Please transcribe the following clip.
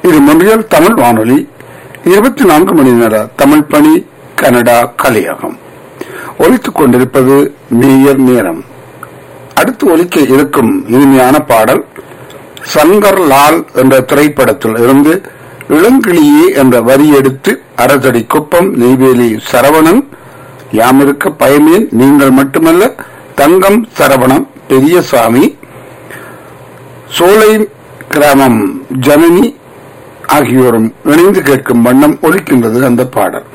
இது மொழியல் தமிழ் வானொலி இருபத்தி நான்கு மணி நேர தமிழ் பணி கனடா கலையகம் ஒலித்துக் கொண்டிருப்பது மேயர் நேரம் அடுத்து ஒலிக்க இருக்கும் இனிமையான பாடல் சங்கர் லால் என்ற திரைப்படத்தில் இருந்து இளங்கிளியே என்ற வரி எடுத்து அரசடி குப்பம் நெய்வேலி சரவணன் யாமிருக்க பயமேன் நீங்கள் மட்டுமல்ல தங்கம் சரவணன் பெரியசாமி சோலை கிராமம் ஜனனி ஆகியோரும் இணைந்து கேட்கும் வண்ணம் ஒலிக்கின்றது அந்த பாடல்